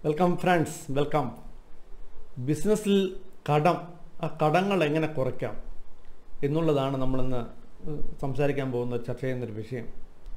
welcome friends welcome ബിസിനസ്സിൽ കടം ആ കടങ്ങൾ എങ്ങനെ കുറയ്ക്കാം എന്നുള്ളതാണ് നമ്മളിന്ന് സംസാരിക്കാൻ പോകുന്ന ചർച്ച ചെയ്യുന്നൊരു വിഷയം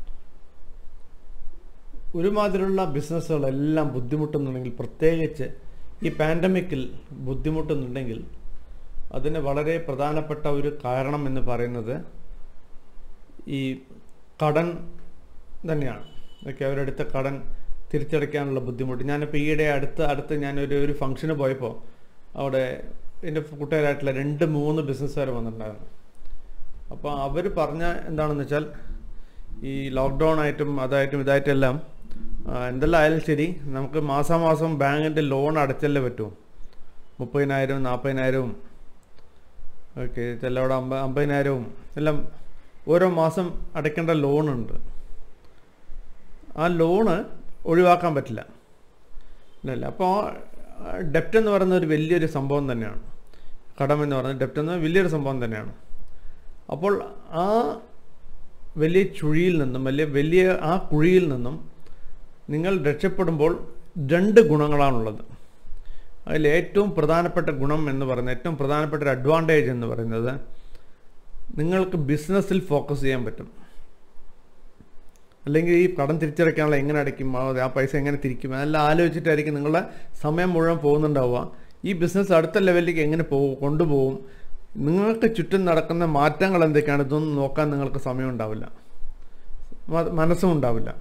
ഒരുമാതിരിയുള്ള ബിസിനസ്സുകളെല്ലാം ബുദ്ധിമുട്ടുന്നുണ്ടെങ്കിൽ പ്രത്യേകിച്ച് ഈ പാൻഡമിക്കിൽ ബുദ്ധിമുട്ടുന്നുണ്ടെങ്കിൽ അതിന് വളരെ പ്രധാനപ്പെട്ട ഒരു കാരണം എന്ന് പറയുന്നത് ഈ കടൻ തന്നെയാണ് ഓക്കെ അവരെടുത്ത കടൻ തിരിച്ചടയ്ക്കാനുള്ള ബുദ്ധിമുട്ട് ഞാനിപ്പോൾ ഈയിടെ അടുത്ത് അടുത്ത് ഞാനൊരു ഒരു ഫംഗ്ഷന് പോയപ്പോൾ അവിടെ എൻ്റെ കൂട്ടുകാരായിട്ടുള്ള രണ്ട് മൂന്ന് ബിസിനസ്സുകാർ വന്നിട്ടുണ്ടായിരുന്നു അപ്പോൾ അവർ പറഞ്ഞ എന്താണെന്ന് വെച്ചാൽ ഈ ലോക്ക്ഡൗൺ ആയിട്ടും അതായിട്ടും ഇതായിട്ടെല്ലാം ആ, എന്തെല്ലാം ആയാലും ശരി നമുക്ക് മാസാമാസം ബാങ്കിൻ്റെ ലോൺ അടച്ചല്ലേ പറ്റൂ മുപ്പതിനായിരവും നാൽപ്പതിനായിരവും ഓക്കെ ചിലവിടെ അമ്പ അമ്പതിനായിരവും എല്ലാം ഓരോ മാസം അടയ്ക്കേണ്ട ലോണുണ്ട് ആ ലോണ് ഒഴിവാക്കാൻ പറ്റില്ല ഇല്ലല്ല അപ്പോൾ ഡെപ്റ്റ് എന്ന് പറയുന്ന ഒരു വലിയൊരു സംഭവം തന്നെയാണ് കടം എന്ന് പറയുന്നത് ഡെപ്റ്റ് എന്ന് വലിയൊരു സംഭവം തന്നെയാണ് അപ്പോൾ ആ വലിയ ചുഴിയിൽ നിന്നും വലിയ വലിയ ആ കുഴിയിൽ നിന്നും നിങ്ങൾ രക്ഷപ്പെടുമ്പോൾ രണ്ട് ഗുണങ്ങളാണുള്ളത് അതിൽ ഏറ്റവും പ്രധാനപ്പെട്ട ഗുണം എന്ന് പറയുന്നത് ഏറ്റവും പ്രധാനപ്പെട്ട ഒരു അഡ്വാൻറ്റേജ് എന്ന് പറയുന്നത് നിങ്ങൾക്ക് ബിസിനസ്സിൽ ഫോക്കസ് ചെയ്യാൻ പറ്റും അല്ലെങ്കിൽ ഈ കടം തിരിച്ചടയ്ക്കാനുള്ള എങ്ങനെ അടയ്ക്കും ആ ആ പൈസ എങ്ങനെ തിരിക്കും അതെല്ലാം ആലോചിച്ചിട്ടായിരിക്കും നിങ്ങളുടെ സമയം മുഴുവൻ പോകുന്നുണ്ടാവുക ഈ ബിസിനസ് അടുത്ത ലെവലിലേക്ക് എങ്ങനെ പോകും കൊണ്ടുപോകും നിങ്ങൾക്ക് ചുറ്റും നടക്കുന്ന മാറ്റങ്ങൾ എന്തൊക്കെയാണ് ഇതൊന്നും നോക്കാൻ നിങ്ങൾക്ക് സമയം ഉണ്ടാവില്ല മ- മനസ്സും ഉണ്ടാവില്ല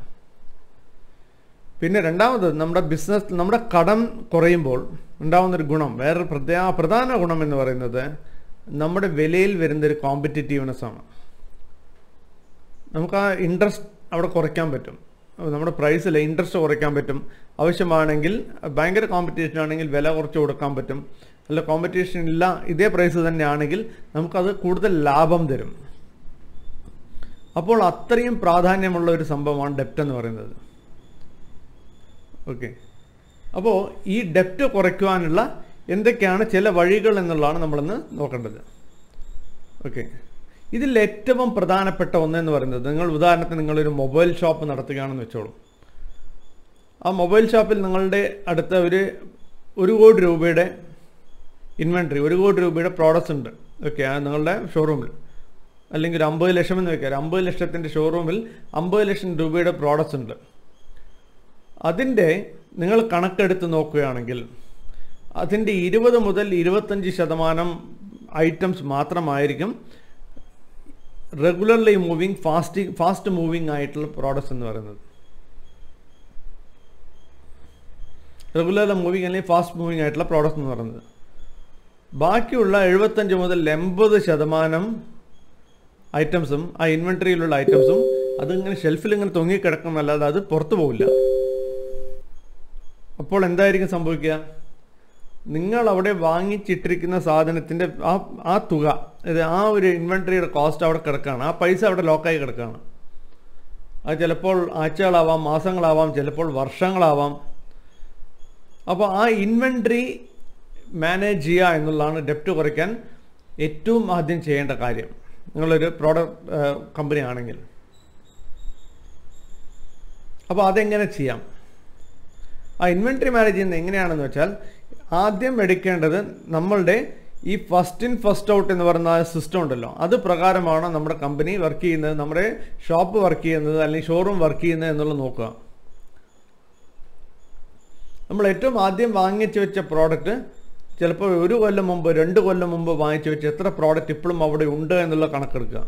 പിന്നെ രണ്ടാമത് നമ്മുടെ ബിസിനസ് നമ്മുടെ കടം കുറയുമ്പോൾ ഉണ്ടാകുന്നൊരു ഗുണം വേറൊരു പ്രധാ പ്രധാന ഗുണം എന്ന് പറയുന്നത് നമ്മുടെ വിലയിൽ വരുന്നൊരു കോമ്പറ്റീറ്റീവ്നെസ് ആണ് നമുക്ക് ആ ഇൻട്രസ്റ്റ് അവിടെ കുറയ്ക്കാൻ പറ്റും അപ്പോൾ നമ്മുടെ പ്രൈസിൽ ഇൻട്രസ്റ്റ് കുറയ്ക്കാൻ പറ്റും ആവശ്യമാണെങ്കിൽ ഭയങ്കര കോമ്പറ്റീഷൻ ആണെങ്കിൽ വില കുറച്ച് കൊടുക്കാൻ പറ്റും അല്ല കോമ്പറ്റീഷൻ ഇല്ല ഇതേ പ്രൈസ് തന്നെയാണെങ്കിൽ നമുക്കത് കൂടുതൽ ലാഭം തരും അപ്പോൾ അത്രയും പ്രാധാന്യമുള്ള ഒരു സംഭവമാണ് ഡെപ്റ്റ് എന്ന് പറയുന്നത് ഓക്കെ അപ്പോൾ ഈ ഡെപ്റ്റ് കുറയ്ക്കുവാനുള്ള എന്തൊക്കെയാണ് ചില വഴികൾ എന്നുള്ളതാണ് നമ്മളിന്ന് നോക്കേണ്ടത് ഓക്കെ ഇതിൽ ഏറ്റവും പ്രധാനപ്പെട്ട ഒന്നെന്ന് പറയുന്നത് നിങ്ങൾ ഉദാഹരണത്തിന് നിങ്ങളൊരു മൊബൈൽ ഷോപ്പ് നടത്തുകയാണെന്ന് വെച്ചോളൂ ആ മൊബൈൽ ഷോപ്പിൽ നിങ്ങളുടെ അടുത്ത ഒരു ഒരു കോടി രൂപയുടെ ഇൻവെൻട്രി ഒരു കോടി രൂപയുടെ പ്രോഡക്റ്റ്സ് ഉണ്ട് ഓക്കെ ആ നിങ്ങളുടെ ഷോറൂമിൽ അല്ലെങ്കിൽ ഒരു അമ്പത് ലക്ഷം എന്ന് വെക്കാം ഒരു അമ്പത് ലക്ഷത്തിൻ്റെ ഷോറൂമിൽ അമ്പത് ലക്ഷം രൂപയുടെ പ്രോഡക്റ്റ്സ് ഉണ്ട് അതിൻ്റെ നിങ്ങൾ കണക്കെടുത്ത് നോക്കുകയാണെങ്കിൽ അതിൻ്റെ ഇരുപത് മുതൽ ഇരുപത്തഞ്ച് ശതമാനം ഐറ്റംസ് മാത്രമായിരിക്കും regularly moving fast fast moving ആയിട്ടുള്ള പ്രോഡക്റ്റ്സ് എന്ന് പറയുന്നത് റെഗുലർലി മൂവിങ് അല്ലെങ്കിൽ ഫാസ്റ്റ് മൂവിങ് ആയിട്ടുള്ള പ്രോഡക്റ്റ്സ് എന്ന് പറയുന്നത് ബാക്കിയുള്ള എഴുപത്തഞ്ച് മുതൽ എൺപത് ശതമാനം ഐറ്റംസും ആ ഇൻവെൻട്രിയിലുള്ള ഐറ്റംസും അതിങ്ങനെ ഷെൽഫിൽ ഇങ്ങനെ തൊങ്ങിക്കിടക്കുന്നല്ലാതെ അത് പുറത്തു പോവില്ല അപ്പോൾ എന്തായിരിക്കും സംഭവിക്കുക നിങ്ങൾ അവിടെ വാങ്ങിച്ചിട്ടിരിക്കുന്ന സാധനത്തിൻ്റെ ആ ആ തുക ഇത് ആ ഒരു ഇൻവെൻട്രിയുടെ കോസ്റ്റ് അവിടെ കിടക്കുകയാണ് ആ പൈസ അവിടെ ലോക്കായി കിടക്കുകയാണ് അത് ചിലപ്പോൾ ആഴ്ചകളാവാം മാസങ്ങളാവാം ചിലപ്പോൾ വർഷങ്ങളാവാം അപ്പോൾ ആ ഇൻവെൻട്രി മാനേജ് ചെയ്യുക എന്നുള്ളതാണ് ഡെപ്റ്റ് കുറയ്ക്കാൻ ഏറ്റവും ആദ്യം ചെയ്യേണ്ട കാര്യം നിങ്ങളൊരു പ്രോഡക്റ്റ് കമ്പനി ആണെങ്കിൽ അപ്പോൾ അതെങ്ങനെ ചെയ്യാം ആ ഇൻവെൻട്രി മാനേജ് ചെയ്യുന്നത് എങ്ങനെയാണെന്ന് വെച്ചാൽ ആദ്യം എടുക്കേണ്ടത് നമ്മളുടെ ഈ ഫസ്റ്റ് ഇൻ ഫസ്റ്റ് ഔട്ട് എന്ന് പറയുന്ന സിസ്റ്റം ഉണ്ടല്ലോ അത് പ്രകാരമാണ് നമ്മുടെ കമ്പനി വർക്ക് ചെയ്യുന്നത് നമ്മുടെ ഷോപ്പ് വർക്ക് ചെയ്യുന്നത് അല്ലെങ്കിൽ ഷോറൂം വർക്ക് ചെയ്യുന്നത് എന്നുള്ളത് നോക്കുക നമ്മൾ ഏറ്റവും ആദ്യം വാങ്ങിച്ചു വെച്ച പ്രോഡക്റ്റ് ചിലപ്പോൾ ഒരു കൊല്ലം മുമ്പ് രണ്ട് കൊല്ലം മുമ്പ് വാങ്ങിച്ചു വെച്ച എത്ര പ്രോഡക്റ്റ് ഇപ്പോഴും അവിടെ ഉണ്ട് എന്നുള്ള കണക്കെടുക്കുക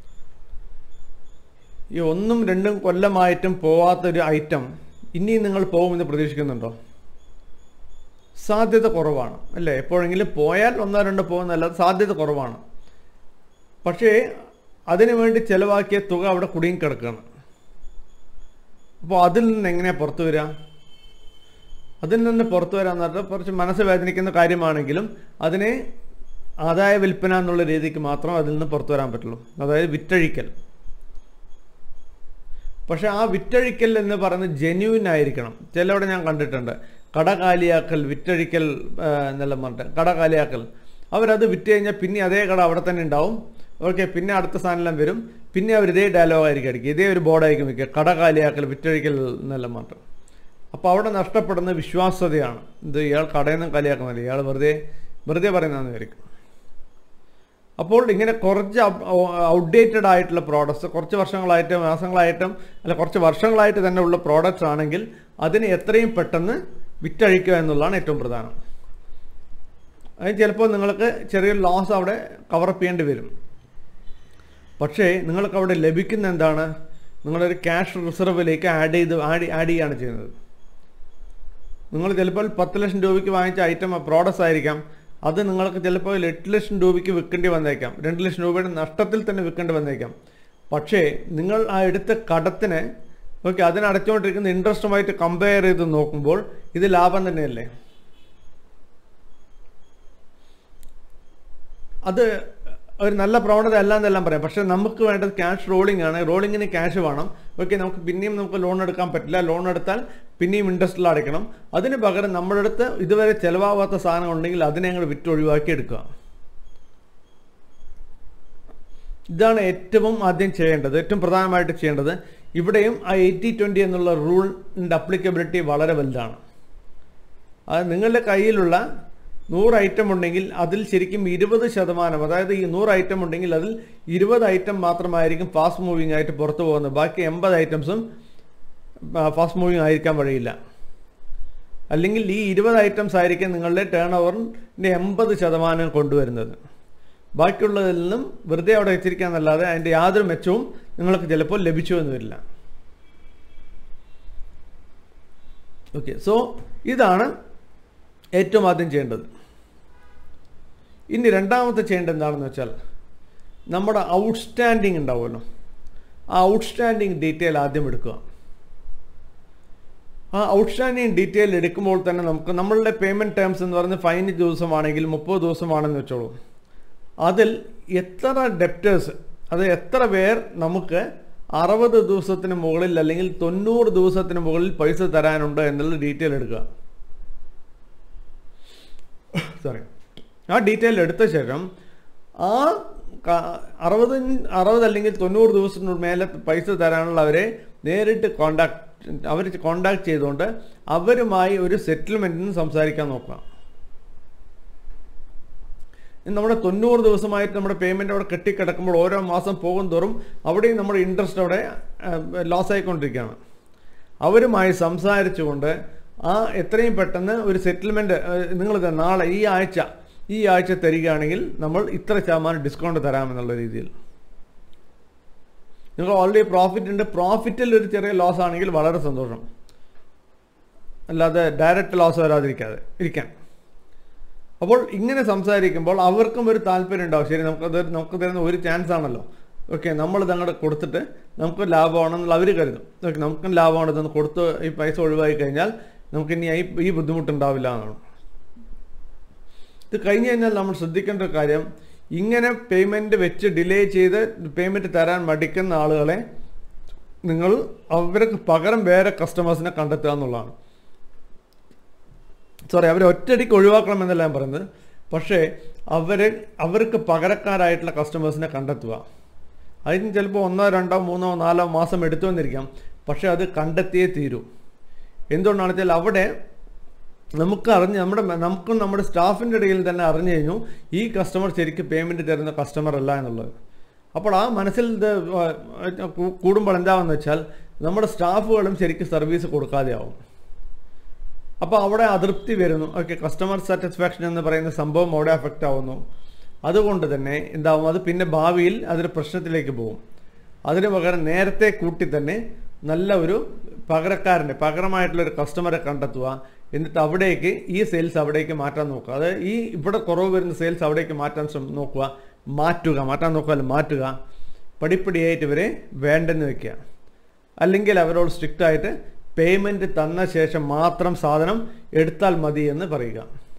ഈ ഒന്നും രണ്ടും കൊല്ലമായിട്ടും പോവാത്തൊരു ഐറ്റം ഇനി നിങ്ങൾ പോകുമെന്ന് പ്രതീക്ഷിക്കുന്നുണ്ടോ സാധ്യത കുറവാണ് അല്ലേ എപ്പോഴെങ്കിലും പോയാൽ ഒന്നോ രണ്ടോ പോകുന്നതല്ലാതെ സാധ്യത കുറവാണ് പക്ഷേ അതിനു വേണ്ടി ചിലവാക്കിയ തുക അവിടെ കുടുങ്ങി കിടക്കുകയാണ് അപ്പോൾ അതിൽ നിന്ന് എങ്ങനെയാണ് പുറത്തു വരിക അതിൽ നിന്ന് പുറത്തു വരാന്ന് പറഞ്ഞാൽ കുറച്ച് മനസ്സ് വേദനിക്കുന്ന കാര്യമാണെങ്കിലും അതിനെ ആദായ വിൽപ്പന എന്നുള്ള രീതിക്ക് മാത്രം അതിൽ നിന്ന് പുറത്തു വരാൻ പറ്റുള്ളൂ അതായത് വിറ്റഴിക്കൽ പക്ഷെ ആ വിറ്റഴിക്കൽ എന്ന് പറയുന്നത് ജെന്യൂൻ ആയിരിക്കണം ചിലവിടെ ഞാൻ കണ്ടിട്ടുണ്ട് കട കാലിയാക്കൽ വിറ്റഴിക്കൽ ആ, എന്നെല്ലാം പറഞ്ഞിട്ട് കട കാലിയാക്കൽ അവരത് വിറ്റ് കഴിഞ്ഞാൽ പിന്നെ അതേ കട അവിടെ തന്നെ ഉണ്ടാവും ഓക്കെ പിന്നെ അടുത്ത സാധനം വരും പിന്നെ അവർ ഇതേ ഡയലോഗ് ആയിരിക്കും അടിക്കുക ഇതേ ഒരു ബോർഡായിരിക്കും വെക്കുക കട കാലിയാക്കൽ വിറ്റഴിക്കൽ എന്നെല്ലാം പറഞ്ഞിട്ട് അപ്പോൾ അവിടെ നഷ്ടപ്പെടുന്ന വിശ്വാസ്യതയാണ് ഇത് ഇയാൾ കടയിൽ നിന്നും കളിയാക്കുന്നില്ല ഇയാൾ വെറുതെ വെറുതെ പറയുന്നതെന്ന് വിചാരിക്കും അപ്പോൾ ഇങ്ങനെ കുറച്ച് ഔട്ട്ഡേറ്റഡ് ആയിട്ടുള്ള പ്രോഡക്ട്സ് കുറച്ച് വർഷങ്ങളായിട്ട് മാസങ്ങളായിട്ടും അല്ല കുറച്ച് വർഷങ്ങളായിട്ട് തന്നെ ഉള്ള പ്രോഡക്റ്റ്സ് ആണെങ്കിൽ അതിനെ എത്രയും പെട്ടെന്ന് വിറ്റഴിക്കുക എന്നുള്ളതാണ് ഏറ്റവും പ്രധാനം അതിന് ചിലപ്പോൾ നിങ്ങൾക്ക് ചെറിയൊരു ലോസ് അവിടെ കവറപ്പ് ചെയ്യേണ്ടി വരും പക്ഷേ നിങ്ങൾക്ക് അവിടെ ലഭിക്കുന്ന എന്താണ് നിങ്ങളൊരു ക്യാഷ് റിസർവിലേക്ക് ആഡ് ചെയ്ത് ആഡ് ആഡ് ചെയ്യുകയാണ് ചെയ്യുന്നത് നിങ്ങൾ ചിലപ്പോൾ പത്ത് ലക്ഷം രൂപയ്ക്ക് വാങ്ങിച്ച ഐറ്റം പ്രോഡക്ട്സ് ആയിരിക്കാം അത് നിങ്ങൾക്ക് ചിലപ്പോൾ എട്ട് ലക്ഷം രൂപയ്ക്ക് വിൽക്കേണ്ടി വന്നേക്കാം രണ്ട് ലക്ഷം രൂപയുടെ നഷ്ടത്തിൽ തന്നെ വിൽക്കേണ്ടി വന്നേക്കാം പക്ഷേ നിങ്ങൾ ആ എടുത്ത കടത്തിന് ഓക്കെ അതിന് അടച്ചുകൊണ്ടിരിക്കുന്ന ഇൻട്രസ്റ്റുമായിട്ട് കമ്പയർ ചെയ്ത് നോക്കുമ്പോൾ ഇത് ലാഭം തന്നെയല്ലേ അത് ഒരു നല്ല പ്രവണത അല്ല എന്നെല്ലാം പറയാം പക്ഷേ നമുക്ക് വേണ്ടത് ക്യാഷ് റോളിംഗ് ആണ് റോളിങ്ങിന് ക്യാഷ് വേണം ഓക്കെ നമുക്ക് പിന്നെയും നമുക്ക് ലോൺ എടുക്കാൻ പറ്റില്ല ലോൺ എടുത്താൽ പിന്നെയും ഇൻട്രസ്റ്റിൽ അടയ്ക്കണം അതിന് പകരം നമ്മുടെ അടുത്ത് ഇതുവരെ ചിലവാകാത്ത സാധനം ഉണ്ടെങ്കിൽ അതിനെ ഞങ്ങൾ വിറ്റ് ഒഴിവാക്കി എടുക്കുക ഇതാണ് ഏറ്റവും ആദ്യം ചെയ്യേണ്ടത് ഏറ്റവും പ്രധാനമായിട്ട് ചെയ്യേണ്ടത് ഇവിടെയും ആ എയ്റ്റി ട്വൻറ്റി എന്നുള്ള റൂളിൻ്റെ അപ്ലിക്കബിലിറ്റി വളരെ വലുതാണ് അത് നിങ്ങളുടെ കയ്യിലുള്ള നൂറ് ഐറ്റം ഉണ്ടെങ്കിൽ അതിൽ ശരിക്കും ഇരുപത് ശതമാനം അതായത് ഈ നൂറ് ഐറ്റം ഉണ്ടെങ്കിൽ അതിൽ ഇരുപത് ഐറ്റം മാത്രമായിരിക്കും ഫാസ്റ്റ് മൂവിങ് ആയിട്ട് പുറത്തു പോകുന്നത് ബാക്കി എൺപത് ഐറ്റംസും ഫാസ്റ്റ് മൂവിങ് ആയിരിക്കാൻ വഴിയില്ല അല്ലെങ്കിൽ ഈ ഇരുപത് ഐറ്റംസ് ആയിരിക്കും നിങ്ങളുടെ ടേൺ ഓവറിൻ്റെ എൺപത് ശതമാനം കൊണ്ടുവരുന്നത് ബാക്കിയുള്ളതിൽ നിന്നും വെറുതെ അവിടെ വെച്ചിരിക്കാന്നല്ലാതെ അതിൻ്റെ യാതൊരു മെച്ചവും നിങ്ങൾക്ക് ചിലപ്പോൾ ലഭിച്ചു എന്ന് വരില്ല ഓക്കെ സോ ഇതാണ് ഏറ്റവും ആദ്യം ചെയ്യേണ്ടത് ഇനി രണ്ടാമത്തെ ചെയ്യേണ്ടത് എന്താണെന്ന് വെച്ചാൽ നമ്മുടെ ഔട്ട്സ്റ്റാൻഡിങ് ഉണ്ടാവുമല്ലോ ആ ഔട്ട്സ്റ്റാൻഡിങ് ഡീറ്റെയിൽ ആദ്യം എടുക്കുക ആ ഔട്ട്സ്റ്റാൻഡിങ് ഡീറ്റെയിൽ എടുക്കുമ്പോൾ തന്നെ നമുക്ക് നമ്മളുടെ പേയ്മെൻറ്റ് ടേംസ് എന്ന് പറയുന്നത് പതിനഞ്ച് ദിവസമാണെങ്കിൽ മുപ്പത് ദിവസമാണെന്ന് വെച്ചോളൂ അതിൽ എത്ര ഡെപ്റ്റേഴ്സ് അത് എത്ര പേർ നമുക്ക് അറുപത് ദിവസത്തിന് മുകളിൽ അല്ലെങ്കിൽ തൊണ്ണൂറ് ദിവസത്തിന് മുകളിൽ പൈസ തരാനുണ്ട് എന്നുള്ള ഡീറ്റെയിൽ എടുക്കുക സോറി ആ ഡീറ്റെയിൽ എടുത്ത ശേഷം ആ അറുപത് അറുപത് അല്ലെങ്കിൽ തൊണ്ണൂറ് ദിവസത്തിന് മേലെ പൈസ തരാനുള്ളവരെ നേരിട്ട് കോണ്ടാക്ട് അവർ കോണ്ടാക്ട് ചെയ്തുകൊണ്ട് അവരുമായി ഒരു സെറ്റിൽമെൻറ്റിന് സംസാരിക്കാൻ നോക്കുക നമ്മുടെ തൊണ്ണൂറ് ദിവസമായിട്ട് നമ്മുടെ പേയ്മെൻറ്റ് അവിടെ കെട്ടിക്കിടക്കുമ്പോൾ ഓരോ മാസം പോകും തോറും അവിടെയും നമ്മുടെ ഇൻട്രസ്റ്റ് അവിടെ ലോസ് ആയിക്കൊണ്ടിരിക്കുകയാണ് അവരുമായി സംസാരിച്ചുകൊണ്ട് ആ എത്രയും പെട്ടെന്ന് ഒരു സെറ്റിൽമെൻറ്റ് നിങ്ങൾ നാളെ ഈ ആഴ്ച ഈ ആഴ്ച തരികയാണെങ്കിൽ നമ്മൾ ഇത്ര ശതമാനം ഡിസ്കൗണ്ട് തരാമെന്നുള്ള രീതിയിൽ നിങ്ങൾ ഓൾറെഡി പ്രോഫിറ്റ് ഉണ്ട് പ്രോഫിറ്റിൽ ഒരു ചെറിയ ലോസ് ആണെങ്കിൽ വളരെ സന്തോഷം അല്ലാതെ ഡയറക്റ്റ് ലോസ് വരാതിരിക്കാതെ ഇരിക്കാൻ അപ്പോൾ ഇങ്ങനെ സംസാരിക്കുമ്പോൾ അവർക്കും ഒരു താല്പര്യം ഉണ്ടാവും ശരി നമുക്കത് നമുക്ക് തരുന്ന ഒരു ചാൻസ് ആണല്ലോ ഓക്കെ നമ്മൾ ഇതങ്ങോട്ട് കൊടുത്തിട്ട് നമുക്ക് ലാഭമാണെന്നുള്ള അവർ കരുതും ഓക്കെ നമുക്കും ലാഭമാണ് ഇതൊന്ന് കൊടുത്ത് ഈ പൈസ ഒഴിവായി കഴിഞ്ഞാൽ നമുക്ക് ഇനി ഈ ഈ ബുദ്ധിമുട്ടുണ്ടാവില്ല എന്നാണ് ഇത് കഴിഞ്ഞ് കഴിഞ്ഞാൽ നമ്മൾ ശ്രദ്ധിക്കേണ്ട ഒരു കാര്യം ഇങ്ങനെ പേയ്മെൻറ്റ് വെച്ച് ഡിലേ ചെയ്ത് പേയ്മെൻറ്റ് തരാൻ മടിക്കുന്ന ആളുകളെ നിങ്ങൾ അവർക്ക് പകരം വേറെ കസ്റ്റമേഴ്സിനെ കണ്ടെത്തുക എന്നുള്ളതാണ് സോറി അവരെ ഒറ്റയടിക്ക് ഒഴിവാക്കണം എന്നല്ല ഞാൻ പറയുന്നത് പക്ഷേ അവരെ അവർക്ക് പകരക്കാരായിട്ടുള്ള കസ്റ്റമേഴ്സിനെ കണ്ടെത്തുക അതിന് ചിലപ്പോൾ ഒന്നോ രണ്ടോ മൂന്നോ നാലോ മാസം എടുത്തു വന്നിരിക്കാം പക്ഷേ അത് കണ്ടെത്തിയേ തീരൂ എന്തുകൊണ്ടാണെന്ന് വെച്ചാൽ അവിടെ നമുക്ക് അറിഞ്ഞ് നമ്മുടെ നമുക്കും നമ്മുടെ സ്റ്റാഫിൻ്റെ ഇടയിൽ തന്നെ അറിഞ്ഞു കഴിഞ്ഞു ഈ കസ്റ്റമർ ശരിക്കും പേയ്മെൻറ്റ് തരുന്ന കസ്റ്റമർ അല്ല എന്നുള്ളത് അപ്പോൾ ആ മനസ്സിൽ ഇത് കൂടുമ്പോൾ എന്താണെന്ന് വെച്ചാൽ നമ്മുടെ സ്റ്റാഫുകളും ശരിക്കും സർവീസ് കൊടുക്കാതെയാവും അപ്പോൾ അവിടെ അതൃപ്തി വരുന്നു ഓക്കെ കസ്റ്റമർ സാറ്റിസ്ഫാക്ഷൻ എന്ന് പറയുന്ന സംഭവം അവിടെ അഫക്റ്റ് ആവുന്നു അതുകൊണ്ട് തന്നെ എന്താവും അത് പിന്നെ ഭാവിയിൽ അതൊരു പ്രശ്നത്തിലേക്ക് പോകും അതിന് പകരം നേരത്തെ കൂട്ടി തന്നെ നല്ല ഒരു പകരക്കാരനെ പകരമായിട്ടുള്ള ഒരു കസ്റ്റമറെ കണ്ടെത്തുക എന്നിട്ട് അവിടേക്ക് ഈ സെയിൽസ് അവിടേക്ക് മാറ്റാൻ നോക്കുക അത് ഈ ഇവിടെ കുറവ് വരുന്ന സെയിൽസ് അവിടേക്ക് മാറ്റാൻ ശ്രമം നോക്കുക മാറ്റുക മാറ്റാൻ നോക്കുക മാറ്റുക പടിപ്പടിയായിട്ട് ഇവരെ വേണ്ടെന്ന് വെക്കുക അല്ലെങ്കിൽ അവരോട് സ്ട്രിക്റ്റ് ആയിട്ട് പേയ്മെൻറ്റ് തന്ന ശേഷം മാത്രം സാധനം എടുത്താൽ മതി എന്ന് പറയുക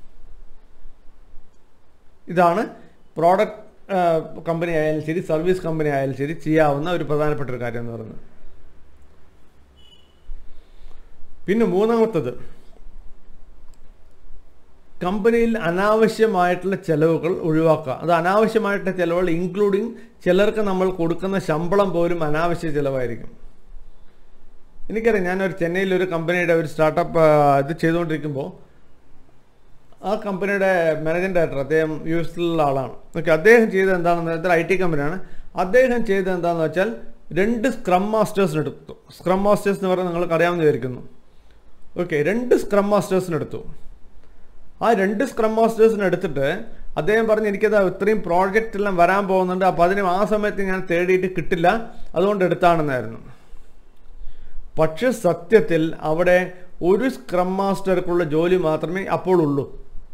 ഇതാണ് പ്രോഡക്റ്റ് കമ്പനി ആയാലും ശരി സർവീസ് കമ്പനി ആയാലും ശരി ചെയ്യാവുന്ന ഒരു പ്രധാനപ്പെട്ട ഒരു കാര്യം എന്ന് പറയുന്നത് പിന്നെ മൂന്നാമത്തത് കമ്പനിയിൽ അനാവശ്യമായിട്ടുള്ള ചിലവുകൾ ഒഴിവാക്കുക അത് അനാവശ്യമായിട്ടുള്ള ചിലവുകൾ ഇൻക്ലൂഡിങ് ചിലർക്ക് നമ്മൾ കൊടുക്കുന്ന ശമ്പളം പോലും അനാവശ്യ ചിലവായിരിക്കും എനിക്കറിയാം ഞാനൊരു ചെന്നൈയിൽ ഒരു കമ്പനിയുടെ ഒരു സ്റ്റാർട്ടപ്പ് ഇത് ചെയ്തുകൊണ്ടിരിക്കുമ്പോൾ ആ കമ്പനിയുടെ മാനേജിംഗ് ഡയറക്ടർ അദ്ദേഹം യു എസിലുള്ള ആളാണ് ഓക്കെ അദ്ദേഹം ചെയ്തത് എന്താണെന്ന് വെച്ചാൽ ഐ ടി കമ്പനിയാണ് അദ്ദേഹം ചെയ്തത് എന്താണെന്ന് വെച്ചാൽ രണ്ട് സ്ക്രം മാസ്റ്റേഴ്സിന് എടുത്തു സ്ക്രം മാസ്റ്റേഴ്സ് എന്ന് പറഞ്ഞാൽ നിങ്ങൾക്ക് അറിയാമെന്ന് വിചാരിക്കുന്നു ഓക്കെ രണ്ട് സ്ക്രം മാസ്റ്റേഴ്സിന് എടുത്തു ആ രണ്ട് സ്ക്രം മാസ്റ്റേഴ്സിന് എടുത്തിട്ട് അദ്ദേഹം പറഞ്ഞ് എനിക്കത് ഇത്രയും പ്രോജക്റ്റ് എല്ലാം വരാൻ പോകുന്നുണ്ട് അപ്പോൾ അതിന് ആ സമയത്ത് ഞാൻ തേടിയിട്ട് കിട്ടില്ല അതുകൊണ്ട് എടുത്താണെന്നായിരുന്നു പക്ഷെ സത്യത്തിൽ അവിടെ ഒരു സ്ക്രം മാസ്റ്റർക്കുള്ള ജോലി മാത്രമേ അപ്പോൾ ഉള്ളൂ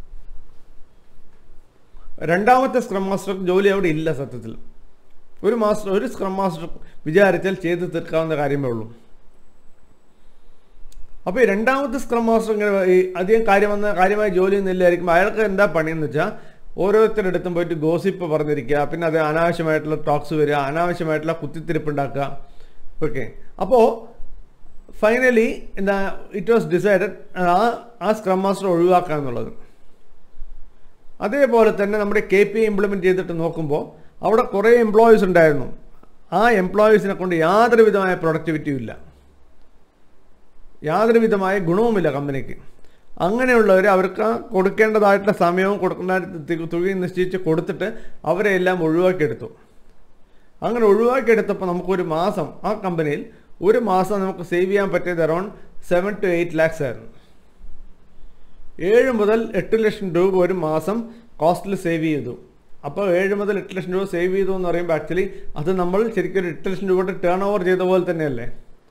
രണ്ടാമത്തെ സ്ക്രം മാസ്റ്റർക്ക് ജോലി അവിടെ ഇല്ല സത്യത്തിൽ ഒരു മാസ്റ്റർ ഒരു സ്ക്രം മാസ്റ്റർ വിചാരിച്ചാൽ ചെയ്ത് തീർക്കാവുന്ന കാര്യമേ ഉള്ളൂ അപ്പോൾ ഈ രണ്ടാമത്തെ സ്ക്രം മാസ്റ്റർ ഇങ്ങനെ ഈ അധികം കാര്യം വന്ന കാര്യമായ ജോലിയൊന്നും ഇല്ലായിരിക്കും അയാൾക്ക് എന്താ പണിയെന്ന് വെച്ചാൽ ഓരോരുത്തരുടെ അടുത്തും പോയിട്ട് ഗോസിപ്പ് പറഞ്ഞിരിക്കുക പിന്നെ അത് അനാവശ്യമായിട്ടുള്ള ടോക്സ് വരിക അനാവശ്യമായിട്ടുള്ള കുത്തിത്തിരിപ്പ് ഉണ്ടാക്കുക ഓക്കെ അപ്പോൾ ഫൈനലി എന്താ ഇറ്റ് വാസ് ഡിസൈഡഡ് ആ ആ സ്ക്രം മാസ്റ്റർ ഒഴിവാക്കുക എന്നുള്ളത് അതേപോലെ തന്നെ നമ്മുടെ കെ പി ഇംപ്ലിമെൻറ്റ് ചെയ്തിട്ട് നോക്കുമ്പോൾ അവിടെ കുറേ എംപ്ലോയീസ് ഉണ്ടായിരുന്നു ആ എംപ്ലോയീസിനെ കൊണ്ട് യാതൊരു വിധമായ പ്രൊഡക്ടിവിറ്റിയും ഇല്ല യാതൊരു വിധമായ ഗുണവുമില്ല കമ്പനിക്ക് അങ്ങനെയുള്ളവർ അവർക്ക് കൊടുക്കേണ്ടതായിട്ടുള്ള സമയവും കൊടുക്കേണ്ട തുകയും നിശ്ചയിച്ച് കൊടുത്തിട്ട് അവരെ എല്ലാം ഒഴിവാക്കിയെടുത്തു അങ്ങനെ ഒഴിവാക്കിയെടുത്തപ്പോൾ നമുക്കൊരു മാസം ആ കമ്പനിയിൽ ഒരു മാസം നമുക്ക് സേവ് ചെയ്യാൻ പറ്റിയത് around seven to eight lakhs ആയിരുന്നു ഏഴ് മുതൽ എട്ട് ലക്ഷം രൂപ ഒരു മാസം കോസ്റ്റിൽ സേവ് ചെയ്തു അപ്പോൾ ഏഴ് മുതൽ എട്ട് ലക്ഷം രൂപ സേവ് ചെയ്തു എന്ന് പറയുമ്പോൾ ആക്ച്വലി അത് നമ്മൾ ശരിക്കും ഒരു എട്ട് ലക്ഷം രൂപയുടെ ടേൺ ഓവർ ചെയ്ത പോലെ തന്നെയല്ലേ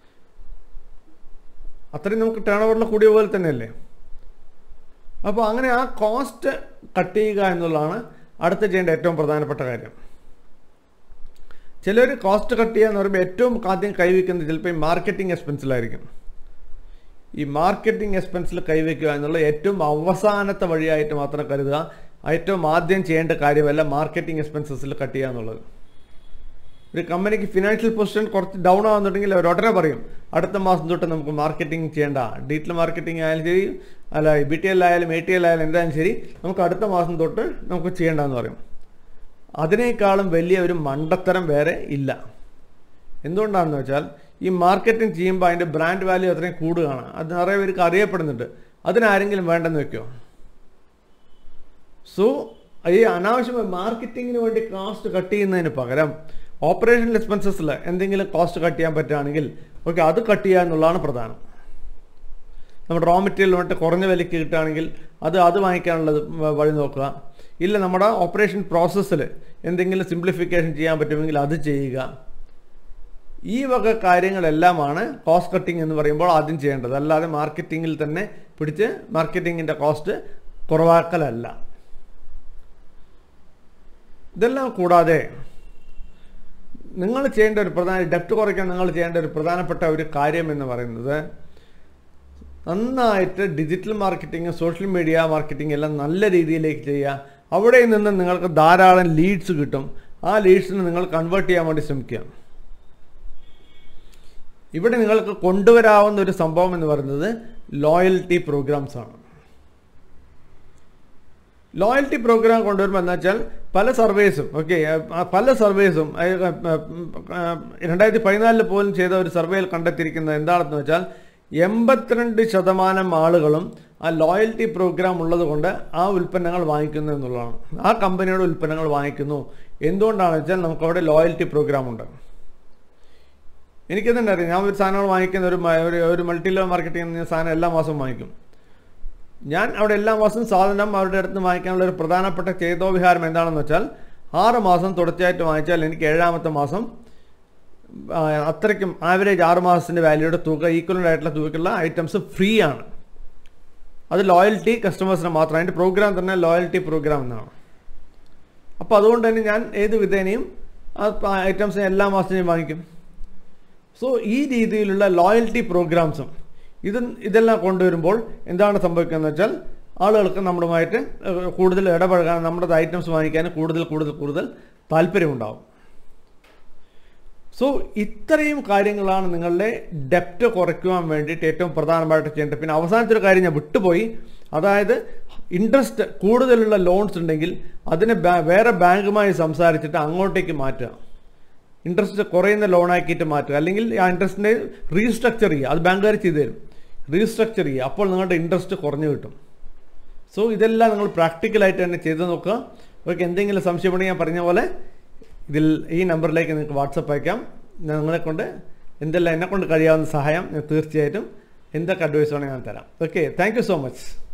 അത്രയും നമുക്ക് ടേൺ ഓവറിൽ കൂടിയ പോലെ തന്നെയല്ലേ അപ്പോൾ അങ്ങനെ ആ കോസ്റ്റ് കട്ട് ചെയ്യുക എന്നുള്ളതാണ് അടുത്ത് ചെയ്യേണ്ട ഏറ്റവും പ്രധാനപ്പെട്ട കാര്യം ചിലർ കോസ്റ്റ് കട്ട് ചെയ്യുക എന്ന് പറയുമ്പോൾ ഏറ്റവും ആദ്യം കൈവയ്ക്കുന്നത് ചിലപ്പോൾ ഈ മാർക്കറ്റിംഗ് എക്സ്പെൻസിലായിരിക്കും ഈ മാർക്കറ്റിംഗ് എക്സ്പെൻസിൽ കൈവയ്ക്കുക എന്നുള്ള ഏറ്റവും അവസാനത്തെ വഴിയായിട്ട് മാത്രം കരുതുക ഏറ്റവും ആദ്യം ചെയ്യേണ്ട കാര്യമല്ല മാർക്കറ്റിംഗ് എക്സ്പെൻസസിൽ കട്ട് ചെയ്യുക എന്നുള്ളത് ഒരു കമ്പനിക്ക് ഫിനാൻഷ്യൽ പൊസിഷൻ കുറച്ച് ഡൗൺ ആകുന്നുണ്ടെങ്കിൽ അവർ ഉടനെ പറയും അടുത്ത മാസം തൊട്ട് നമുക്ക് മാർക്കറ്റിംഗ് ചെയ്യേണ്ട ഡിജിറ്റൽ മാർക്കറ്റിംഗ് ആയാലും ശരി അല്ല ബി ടി എൽ ആയാലും എ ടി എൽ ആയാലും എന്തായാലും ശരി നമുക്ക് അടുത്ത മാസം തൊട്ട് നമുക്ക് ചെയ്യേണ്ടെന്ന് പറയും അതിനേക്കാളും വലിയ ഒരു മണ്ടത്തരം വേറെ ഇല്ല എന്തുകൊണ്ടാണെന്ന് വെച്ചാൽ ഈ മാർക്കറ്റിംഗ് ചെയ്യുമ്പോൾ അതിൻ്റെ ബ്രാൻഡ് വാല്യൂ അത്രയും കൂടുകയാണ് അത് നിറയെ പേർക്ക് അറിയപ്പെടുന്നുണ്ട് അതിനാരെങ്കിലും വേണ്ടെന്ന് വെക്കോ സോ ഈ അനാവശ്യമായി മാർക്കറ്റിങ്ങിന് വേണ്ടി കോസ്റ്റ് കട്ട് ചെയ്യുന്നതിന് പകരം ഓപ്പറേഷണൽ എക്സ്പെൻസസിൽ എന്തെങ്കിലും കോസ്റ്റ് കട്ട് ചെയ്യാൻ പറ്റുകയാണെങ്കിൽ ഓക്കെ അത് കട്ട് ചെയ്യുക എന്നുള്ളതാണ് പ്രധാനം നമ്മുടെ റോ മെറ്റീരിയൽ വന്നിട്ട് കുറഞ്ഞ വിലയ്ക്ക് കിട്ടുകയാണെങ്കിൽ അത് അത് വാങ്ങിക്കാനുള്ളത് വഴി നോക്കുക ഇല്ല നമ്മുടെ ഓപ്പറേഷൻ പ്രോസസ്സിൽ എന്തെങ്കിലും സിംപ്ലിഫിക്കേഷൻ ചെയ്യാൻ പറ്റുമെങ്കിൽ അത് ചെയ്യുക ഈ വക കാര്യങ്ങളെല്ലാമാണ് കോസ്റ്റ് കട്ടിങ് എന്ന് പറയുമ്പോൾ ആദ്യം ചെയ്യേണ്ടത് അല്ലാതെ മാർക്കറ്റിങ്ങിൽ തന്നെ പിടിച്ച് മാർക്കറ്റിങ്ങിൻ്റെ കോസ്റ്റ് കുറവാക്കലല്ല ഇതെല്ലാം കൂടാതെ നിങ്ങൾ ചെയ്യേണ്ട ഒരു പ്രധാന ഡെപ്റ്റ് കുറയ്ക്കാൻ നിങ്ങൾ ചെയ്യേണ്ട ഒരു പ്രധാനപ്പെട്ട ഒരു കാര്യം എന്ന് പറയുന്നത് നന്നായിട്ട് digital marketing social media marketing എല്ലാം നല്ല രീതിയിലേക്ക് ചെയ്യുക അവിടെ നിന്ന് നിങ്ങൾക്ക് ധാരാളം ലീഡ്സ് കിട്ടും ആ ലീഡ്സിന് നിങ്ങൾ കൺവേർട്ട് ചെയ്യാൻ വേണ്ടി ശ്രമിക്കുക ഇവിടെ നിങ്ങൾക്ക് കൊണ്ടുവരാവുന്ന ഒരു സംഭവം എന്ന് പറയുന്നത് ലോയൽറ്റി പ്രോഗ്രാംസ് ആണ് ലോയൽറ്റി പ്രോഗ്രാം കൊണ്ടുവരുമ്പോൾ എന്താ വെച്ചാൽ പല സർവേസും ഓക്കെ പല സർവേസും രണ്ടായിരത്തി പതിനാലിൽ പോലും ചെയ്ത ഒരു സർവേയിൽ കണ്ടെത്തിയിരിക്കുന്നത് എന്താണെന്ന് വെച്ചാൽ എൺപത്തിരണ്ട് ശതമാനം ആളുകളും ആ ലോയൽറ്റി പ്രോഗ്രാം ഉള്ളത് കൊണ്ട് ആ ഉൽപ്പന്നങ്ങൾ വാങ്ങിക്കുന്നു എന്നുള്ളതാണ് ആ കമ്പനിയുടെ ഉൽപ്പന്നങ്ങൾ വാങ്ങിക്കുന്നു എന്തുകൊണ്ടാണെന്ന് വെച്ചാൽ നമുക്കവിടെ ലോയൽറ്റി പ്രോഗ്രാം ഉണ്ട് എനിക്കതന്നെ അറിയാം ഞാൻ ഒരു സാധനങ്ങൾ വാങ്ങിക്കുന്ന ഒരു ഒരു ഒരു മൾട്ടി ലെവൽ മാർക്കറ്റിംഗ് സാധനം എല്ലാ മാസവും വാങ്ങിക്കും ഞാൻ അവിടെ എല്ലാ മാസവും സാധനം അവരുടെ അടുത്ത് വാങ്ങിക്കാനുള്ള ഒരു പ്രധാനപ്പെട്ട ചേതോവിഹാരം എന്താണെന്ന് വെച്ചാൽ ആറ് മാസം തുടർച്ചയായിട്ട് വാങ്ങിച്ചാൽ എനിക്ക് ഏഴാമത്തെ മാസം അത്രയ്ക്കും ആവറേജ് ആറ് മാസത്തിൻ്റെ വാല്യൂയുടെ തുക ഈക്വലൻ്റ് ആയിട്ടുള്ള തുകയ്ക്കുള്ള ഐറ്റംസ് ഫ്രീ ആണ് അത് ലോയൽറ്റി കസ്റ്റമേഴ്സിന് മാത്രം അതിൻ്റെ പ്രോഗ്രാം തന്നെ ലോയൽറ്റി പ്രോഗ്രാം എന്നാണ് അപ്പോൾ അതുകൊണ്ട് തന്നെ ഞാൻ ഏത് വിധേനയും ആ ഐറ്റംസ് എല്ലാ മാസത്തിനും വാങ്ങിക്കും സോ ഈ രീതിയിലുള്ള ലോയൽറ്റി പ്രോഗ്രാംസും ഇത് ഇതെല്ലാം കൊണ്ടുവരുമ്പോൾ എന്താണ് സംഭവിക്കുന്നത് വെച്ചാൽ ആളുകൾക്ക് നമ്മുടെയുമായിട്ട് കൂടുതൽ ഇടപഴകാൻ നമ്മുടെ ഐറ്റംസ് വാങ്ങിക്കാൻ കൂടുതൽ കൂടുതൽ കൂടുതൽ താല്പര്യമുണ്ടാവും സോ ഇത്രയും കാര്യങ്ങളാണ് നിങ്ങളുടെ ഡെപ്റ്റ് കുറയ്ക്കുവാൻ വേണ്ടിയിട്ട് ഏറ്റവും പ്രധാനമായിട്ട് ചെയ്യേണ്ടത് പിന്നെ അവസാനത്തെ ഒരു കാര്യം ഞാൻ വിട്ടുപോയി അതായത് ഇൻട്രസ്റ്റ് കൂടുതലുള്ള ലോൺസ് ഉണ്ടെങ്കിൽ അതിനെ വേറെ ബാങ്കുമായി സംസാരിച്ചിട്ട് അങ്ങോട്ടേക്ക് മാറ്റുക ഇൻട്രസ്റ്റ് കുറയുന്ന ലോൺ ആക്കിയിട്ട് മാറ്റുക അല്ലെങ്കിൽ ആ ഇൻട്രസ്റ്റിനെ റീസ്ട്രക്ചർ ചെയ്യുക അത് ബാങ്കുകാർ ചെയ്തു തരും റീസ്ട്രക്ചർ ചെയ്യുക അപ്പോൾ നിങ്ങളുടെ ഇൻട്രസ്റ്റ് കുറഞ്ഞു കിട്ടും സോ ഇതെല്ലാം നിങ്ങൾ പ്രാക്ടിക്കലായിട്ട് തന്നെ ചെയ്ത് നോക്കുക ഓക്കെ എന്തെങ്കിലും സംശയമുണ്ടെങ്കിൽ ഞാൻ പറഞ്ഞ പോലെ ഇതിൽ ഈ നമ്പറിലേക്ക് നിങ്ങൾക്ക് വാട്സപ്പ് അയക്കാം ഞാൻ നിങ്ങളെ കൊണ്ട് എന്തെല്ലാം എന്നെ കൊണ്ട് കഴിയാവുന്ന സഹായം ഞാൻ തീർച്ചയായിട്ടും എന്തൊക്കെ അഡ്വൈസ് വേണമെങ്കിൽ ഞാൻ തരാം okay thank you so much